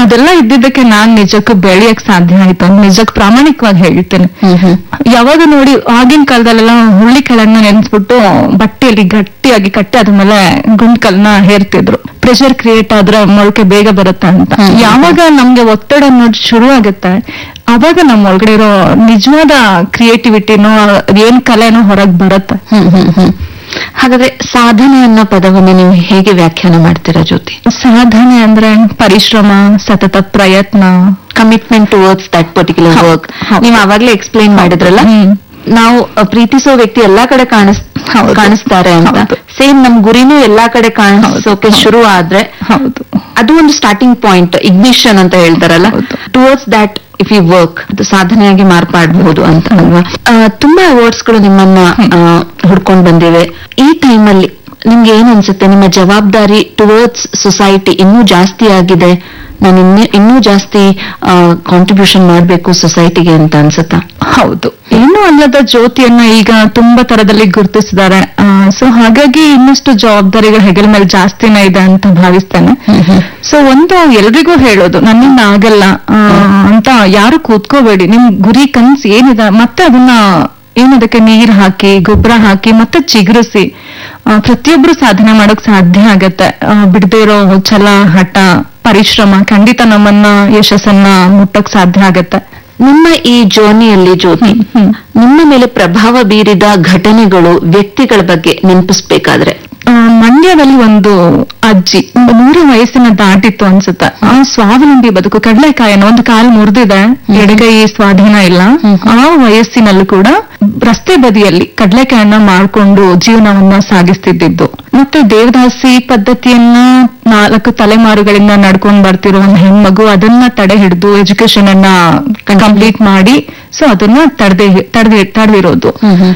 ಅದೆಲ್ಲ ಇದ್ದಿದ್ದಕ್ಕೆ ನಾನ್ ನಿಜಕ್ಕೂ ಬೆಳೆಯಕ್ ಸಾಧ್ಯ ಆಯ್ತು ಅಂತ ನಿಜಕ್ ಪ್ರಾಮಾಣಿಕವಾಗಿ ಹೇಳ್ತೇನೆ ಯಾವಾಗ ನೋಡಿ ಆಗಿನ ಕಾಲದಲ್ಲೆಲ್ಲ ಹುಳ್ಳಿಕಾಳನ್ನ ನೆನ್ಸ್ಬಿಟ್ಟು ಬಟ್ಟೆಯಲ್ಲಿ ಗಟ್ಟಿಯಾಗಿ ಕಟ್ಟಿ ಅದ್ರ ಮೇಲೆ ಗುಂಡ್ಕಲ್ನ ಹೇರ್ತಿದ್ರು ಪ್ರೆಷರ್ ಕ್ರಿಯೇಟ್ ಆದ್ರೆ ಮೊಳಕೆ ಬೇಗ ಬರುತ್ತೆ ಅಂತ ಹ್ಮ್. ಯಾವಾಗ ನಮ್ಗೆ ಒತ್ತಡ ಅನ್ನೋದು ಶುರು ಆಗುತ್ತೆ ಅವಾಗ ನಮ್ಮ ಒಳಗಡೆ ಇರೋ ನಿಜವಾದ ಕ್ರಿಯೇಟಿವಿಟಿನೋ ಏನ್ ಕಲೆನೋ ಹೊರಗ್ ಬರುತ್ತೆ ಹ್ಮ್ ಹ್ಮ್ ಹ್ಮ್ ಹಾಗಾದ್ರೆ ಸಾಧನೆ ಅನ್ನೋ ಪದವನ್ನು ನೀವು ಹೇಗೆ ವ್ಯಾಖ್ಯಾನ ಮಾಡ್ತೀರಾ ಜ್ಯೋತಿ ಸಾಧನೆ ಅಂದ್ರೆ ಪರಿಶ್ರಮ ಸತತ ಪ್ರಯತ್ನ ಕಮಿಟ್ಮೆಂಟ್ ಟುವರ್ಡ್ಸ್ ದಟ್ ಪರ್ಟಿಕ್ಯುಲರ್ ಹೌದು, ವರ್ಕ್ ಹೌದು. ನೀವು ಅವಾಗ್ಲೇ ಎಕ್ಸ್ಪ್ಲೈನ್ ಮಾಡಿದ್ರಲ್ಲ ಹ್ಮ್. ನಾವು ಅ, ಪ್ರೀತಿಸೋ ವ್ಯಕ್ತಿ ಎಲ್ಲಾ ಕಡೆ ಕಾಣಿಸ್ ಹೌದು. ಕಾಣಿಸ್ತಾರೆ ಅಂತ ಹೌದು. ಸೇಮ್ ನಮ್ ಗುರಿನೂ ಎಲ್ಲಾ ಕಡೆ ಕಾಣಿಸೋಕೆ ಹೌದು. ಶುರು ಆದ್ರೆ ಹೌದು ಅದು ಒಂದು ಸ್ಟಾರ್ಟಿಂಗ್ ಪಾಯಿಂಟ್ ಇಗ್ನಿಷನ್ ಅಂತ ಹೇಳ್ತಾರಲ್ಲ ಹೌದು. Towards that if you work ಅದು ಸಾಧನೆಯಾಗಿ ಮಾರ್ಪಾಡಬಹುದು ಅಂತ ಅಲ್ವಾ ಆ, ತುಂಬಾ awards ಗಳು ನಿಮ್ಮನ್ನ ಆ, ಹುಡ್ಕೊಂಡ್ ಬಂದಿವೆ ಈ ಟೈಮಲ್ಲಿ ನಿಮ್ಗೆ ಏನ್ ಅನ್ಸುತ್ತೆ ನಿಮ್ಮ ಜವಾಬ್ದಾರಿ ಟುವರ್ಡ್ಸ್ ಸೊಸೈಟಿ ಇನ್ನೂ ಜಾಸ್ತಿ ಆಗಿದೆ ನಾನು ಇನ್ನೂ ಇನ್ನೂ ಜಾಸ್ತಿ ಕಾಂಟ್ರಿಬ್ಯೂಷನ್ ಮಾಡ್ಬೇಕು ಸೊಸೈಟಿಗೆ ಅಂತ ಅನ್ಸುತ್ತಾ ಹೌದು ಏನು ಅಲ್ಲದ ಜ್ಯೋತಿಯನ್ನ ಈಗ ತುಂಬಾ ತರದಲ್ಲಿ ಗುರುತಿಸಿದ್ದಾರೆ ಸೊ ಹಾಗಾಗಿ ಇನ್ನಷ್ಟು ಜವಾಬ್ದಾರಿಗಳು ಹೆಗಲ ಮೇಲೆ ಜಾಸ್ತಿನೇ ಇದೆ ಅಂತ ಭಾವಿಸ್ತೇನೆ ಸೊ ಒಂದು ಎಲ್ರಿಗೂ ಹೇಳೋದು ನನ್ನಿಂದ ಆಗಲ್ಲ ಆ, ಅಂತ ಯಾರು ಕೂತ್ಕೋಬೇಡಿ ನಿಮ್ ಗುರಿ ಕನ್ಸ್ ಏನಿದೆ ಮತ್ತೆ ಅದನ್ನ ಏನದಕ್ಕೆ ನೀರ್ ಹಾಕಿ ಗೊಬ್ಬರ ಹಾಕಿ ಮತ್ತೆ ಚಿಗುರಿಸಿ ಆ, ಪ್ರತಿಯೊಬ್ರು ಸಾಧನೆ ಮಾಡೋಕ್ ಸಾಧ್ಯ ಆಗತ್ತೆ ಆ, ಬಿಡದೇ ಇರೋ ಛಲ ಹಠ ಪರಿಶ್ರಮ ಖಂಡಿತ ನಮ್ಮನ್ನ ಯಶಸ್ಸನ್ನ ಮುಟ್ಟಕ್ ಸಾಧ್ಯ ಆಗತ್ತೆ ನಿಮ್ಮ ಈ ಜರ್ನಿಯಲ್ಲಿ ಜ್ಯೋತಿ ಹ್ಮ್, ಹ್ಮ್. ನಿಮ್ಮ ಮೇಲೆ ಪ್ರಭಾವ ಬೀರಿದ ಘಟನೆಗಳು ವ್ಯಕ್ತಿಗಳ ಬಗ್ಗೆ ನೆನಪಿಸ್ಬೇಕಾದ್ರೆ ಆ, ಮಂಡ್ಯದಲ್ಲಿ ಒಂದು ಅಜ್ಜಿ ಒಂದು ನೂರು ವಯಸ್ಸಿನ ದಾಟಿತ್ತು ಅನ್ಸುತ್ತೆ ಆ ಸ್ವಾವಲಂಬಿ ಬದುಕು ಕಡಲೆಕಾಯಿನ ಒಂದು ಕಾಲು ಮುರಿದಿದೆ ಎಡಗೈ ಸ್ವಾಧೀನ ಇಲ್ಲ ಹ್ಮ್. ಆ ವಯಸ್ಸಿನಲ್ಲೂ ಕೂಡ ರಸ್ತೆ ಬದಿಯಲ್ಲಿ ಕಡಲೆಕಾಯನ್ನ ಮಾಡ್ಕೊಂಡು ಜೀವನವನ್ನ ಸಾಗಿಸ್ತಿದ್ದಿದ್ದು ಮತ್ತೆ ದೇವದಾಸಿ ಪದ್ಧತಿಯನ್ನ ನಾಲ್ಕು ತಲೆಮಾರುಗಳಿಂದ ನಡ್ಕೊಂಡ್ ಬರ್ತಿರೋ ಒಂದು ಹೆಣ್ಮಗು ಅದನ್ನ ತಡೆ ಹಿಡಿದು ಎಜುಕೇಶನ್ ಅನ್ನ ಕಂಪ್ಲೀಟ್ ಮಾಡಿ ಸೊ ಅದನ್ನ ತಡೆದೇ ತಡೆದಿ ತಡೆದಿರೋದು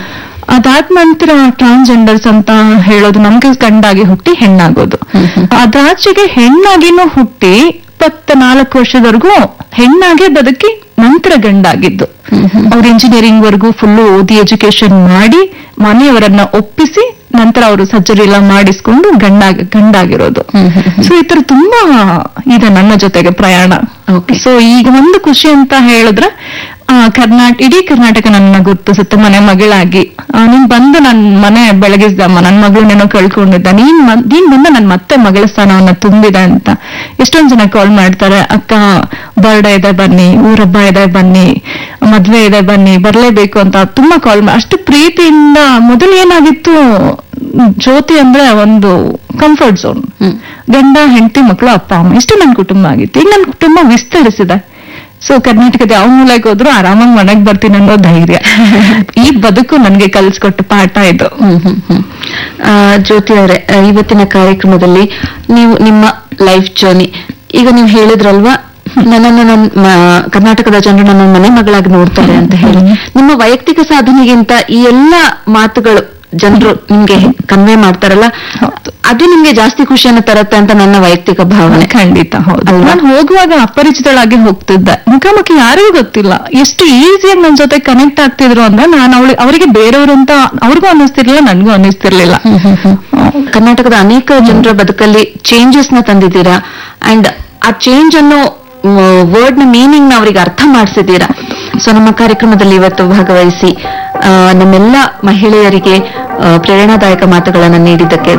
ಅದಾದ ನಂತರ ಟ್ರಾನ್ಸ್ಜೆಂಡರ್ಸ್ ಅಂತ ಹೇಳೋದು ನಮ್ಗೆ ಗಂಡಾಗಿ ಹುಟ್ಟಿ ಹೆಣ್ಣಾಗೋದು ಹ್ಮ್ ಹ್ಮ್. ಅದಾಚೆಗೆ ಹೆಣ್ಣಾಗಿನೂ ಹುಟ್ಟಿ ಇಪ್ಪತ್ತ ನಾಲ್ಕು ವರ್ಷದವರೆಗೂ ಹೆಣ್ಣಾಗೆ ಬದುಕಿ ನಂತರ ಗಂಡಾಗಿದ್ದು ಹ್ಮ್ ಹ್ಮ್. ಅವ್ರು ಇಂಜಿನಿಯರಿಂಗ್ ವರ್ಗು ಫುಲ್ಲು ಓದಿ ಎಜುಕೇಶನ್ ಮಾಡಿ ಮನೆಯವರನ್ನ ಒಪ್ಪಿಸಿ ನಂತರ ಅವರು ಸರ್ಜರಿ ಎಲ್ಲ ಮಾಡಿಸ್ಕೊಂಡು ಗಂಡಾಗ ಗಂಡಾಗಿರೋದು ಹ್ಮ್ ಹ್ಮ್ ಹ್ಮ್. ಸೊ ಈ ತರ ತುಂಬಾ ಇದೆ ನನ್ನ ಜೊತೆಗೆ ಪ್ರಯಾಣ Okay. ಸೊ ಈಗ ಒಂದು ಖುಷಿ ಅಂತ ಹೇಳಿದ್ರೆ ಆ, ಕರ್ನಾಟ ಇಡೀ ಕರ್ನಾಟಕ ನನ್ನ ಗುರುತಿಸುತ್ತೆ ಮನೆ ಮಗಳಾಗಿ ಆ, ನೀನ್ ಬಂದು ನನ್ ಮನೆ ಬೆಳಗಿಸ್ದಮ್ಮ ನನ್ ಮಗಳನ್ನೇನೋ ಕಳ್ಕೊಂಡಿದ್ದ ನೀನ್ ಮ- ನೀನ್ ಬಂದ ನನ್ ಮತ್ತೆ ಮಗಳ ಸ್ಥಾನವನ್ನ ತುಂಬಿದೆ ಅಂತ ಎಷ್ಟೊಂದ್ ಜನ ಕಾಲ್ ಮಾಡ್ತಾರೆ ಅಕ್ಕ ಬರ್ಡೇ ಇದೆ ಬನ್ನಿ ಊರಬ್ಬ ಇದೆ ಬನ್ನಿ ಮದ್ವೆ ಇದೆ ಬನ್ನಿ ಬರ್ಲೇಬೇಕು ಅಂತ ತುಂಬಾ ಕಾಲ್ ಮಾಡಿ ಅಷ್ಟು ಪ್ರೀತಿಯಿಂದ ಮೊದಲು ಏನಾಗಿತ್ತು ಜ್ಯೋತಿ ಅಂದ್ರೆ ಒಂದು ಕಂಫರ್ಟ್ ಝೋನ್ ಹ್ಮ್. ಗಂಡ ಹೆಂಡತಿ ಮಕ್ಕಳು ಅಪ್ಪ ಅಮ್ಮ ಇಷ್ಟು ನನ್ನ ಕುಟುಂಬ ಆಗಿತ್ತು ಈಗ ನನ್ನ ಕುಟುಂಬ ವಿಸ್ತರಿಸಿದೆ ಸೊ ಕರ್ನಾಟಕದ ಯಾವ ಮೂಲಕ್ಕೆ ಹೋದ್ರು ಆರಾಮಾಗಿ ಮನೆಗ್ ಬರ್ತೀನಿ ಅನ್ನೋ ಧೈರ್ಯ ಈ ಬದುಕು ನನ್ಗೆ ಕಲ್ಸ್ಕೊಟ್ಟ ಪಾಠ ಇದು ಹ್ಮ್ ಹ್ಮ್ ಹ್ಮ್. ಆ, ಜ್ಯೋತಿ ಅವರೇ ಆ, ಇವತ್ತಿನ ಕಾರ್ಯಕ್ರಮದಲ್ಲಿ ನೀವು ನಿಮ್ಮ ಲೈಫ್ ಜರ್ನಿ ಈಗ ನೀವು ಹೇಳಿದ್ರಲ್ವಾ ನನ್ನನ್ನು ನನ್ನ ಮ- ಕರ್ನಾಟಕದ ಜನರು ನನ್ನ ಮನೆ ಮಗಳಾಗಿ ನೋಡ್ತಾರೆ ಅಂತ ಹೇಳಿ ನಿಮ್ಮ ವೈಯಕ್ತಿಕ ಸಾಧನೆಗಿಂತ ಈ ಎಲ್ಲ ಮಾತುಗಳು ಜನರು ನಿಮ್ಗೆ ಕನ್ವೆ ಮಾಡ್ತಾರಲ್ಲ ಹೌದು. ಅದು ನಿಮ್ಗೆ ಜಾಸ್ತಿ ಖುಷಿಯನ್ನು ತರುತ್ತೆ ಅಂತ ನನ್ನ ವೈಯಕ್ತಿಕ ಭಾವನೆ ಖಂಡಿತ ಹೌದು ಅಲ್ವಾ? ನಾನು ಹೋಗುವಾಗ ಅಪರಿಚಿತಳಾಗಿ ಹೋಗ್ತಿದ್ದೆ ಮುಖಾಮುಖಿ ಯಾರಿಗೂ ಗೊತ್ತಿಲ್ಲ ಎಷ್ಟು ಈಸಿಯಾಗಿ ನನ್ನ ಜೊತೆ ಕನೆಕ್ಟ್ ಆಗ್ತಿದ್ರು ಅಂದ್ರೆ ನಾನು ಅವಳಿ ಅವರಿಗೆ ಬೇರೆಯವರು ಅಂತ ಅವ್ರಿಗೂ ಅನ್ನಿಸ್ತಿರ್ಲಿಲ್ಲ ನನ್ಗೂ ಅನ್ನಿಸ್ತಿರ್ಲಿಲ್ಲ ಕರ್ನಾಟಕದ ಅನೇಕ ಜನರ ಬದುಕಲ್ಲಿ ಚೇಂಜಸ್ ನ ತಂದಿದ್ದೀರಾ ಅಂಡ್ ಆ ಚೇಂಜ್ ಅನ್ನೋ ವರ್ಡ್ ನ ಮೀನಿಂಗ್ ನ ಅವರಿಗೆ ಅರ್ಥ ಮಾಡಿಸಿದ್ದೀರಾ ಸೊ ನಮ್ಮ ಕಾರ್ಯಕ್ರಮದಲ್ಲಿ ಇವತ್ತು ಭಾಗವಹಿಸಿ ಆ, ನಮ್ಮೆಲ್ಲ ಮಹಿಳೆಯರಿಗೆ ಆ, ಪ್ರೇರಣಾದಾಯಕ ಮಾತುಗಳನ್ನು ನೀಡಿದ್ದಕ್ಕೆ